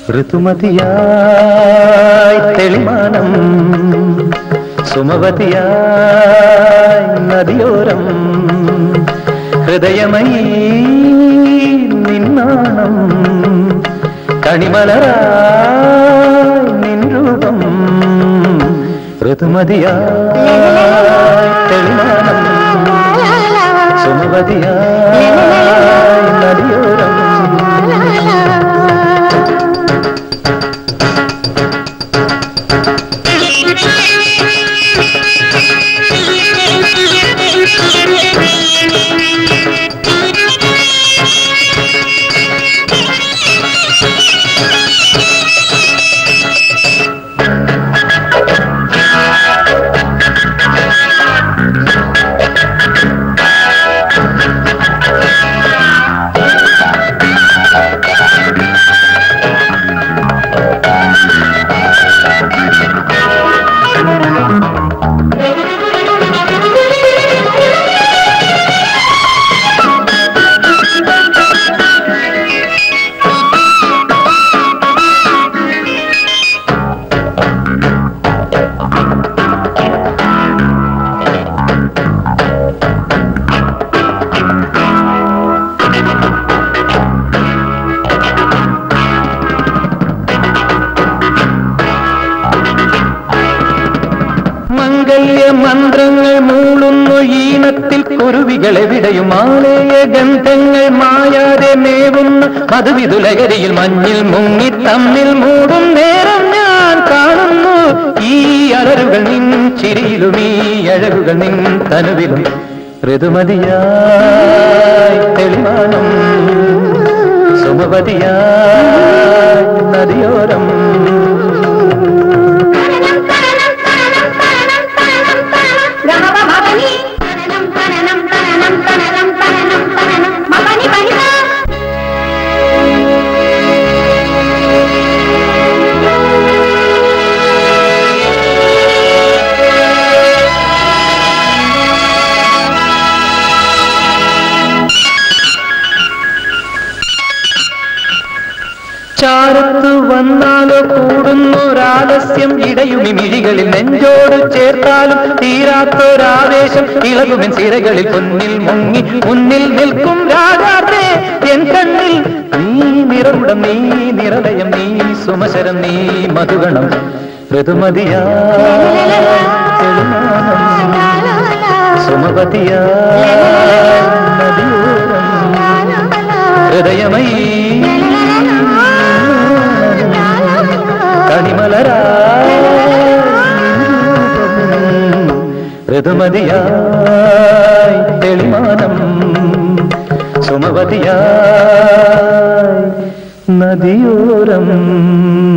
ഋതുമതിയായി തെളിമാനം സുമവതിയായി നദിയോരം ഹൃദയമയീ നിന്നാണം കണിമലരായി നിൻ രൂപം ഋതുമതിയായി തെളിമാനം സുമവതിയായി നദിയോരം മംഗല്യ മന്ത്രങ്ങൾ മൂളുന്നു ഈണത്തിൽ കുരുവികളെവിടെയും ആലയ ഗന്ധങ്ങൾ മായാതെ മേവുന്ന മധുവിതുലകരിയിൽ മഞ്ഞിൽ മുങ്ങി തമ്മിൽ മൂടും നേരം ഞാൻ കാണുന്നു ഈ അലറുകൾ നിൻ ചിരിയിലും ഈ അഴകുകൾ നിൻ തനുവിലും ഋതുമതിയായി തെളിമാനം സുമപതിയായി നദിയോരം ചാരത്തു വന്നാലോ കൂടുന്നൊരാലസ്യം ഇടയുമി മിഴികളിൽ നെഞ്ചോട് ചേർത്താലും തീരാത്തൊരാവേശം ഇളകുമെൻ സിരകളിൽ പൊന്നിൽ മുങ്ങി മുന്നിൽ നിൽക്കും രാജാത്തെ എൻ കണ്ണിൽ നീ നിറകുടം നീ നിറലയം നീ സുമശരം നീ മധുഗണം ഋതുമതിയാ സുമപതിയാ നദിയോരം ഹൃദയമയീ കണിമലരാ ഋതുമതിയായി തെളിമാനം സുമവതിയായി നദിയോരം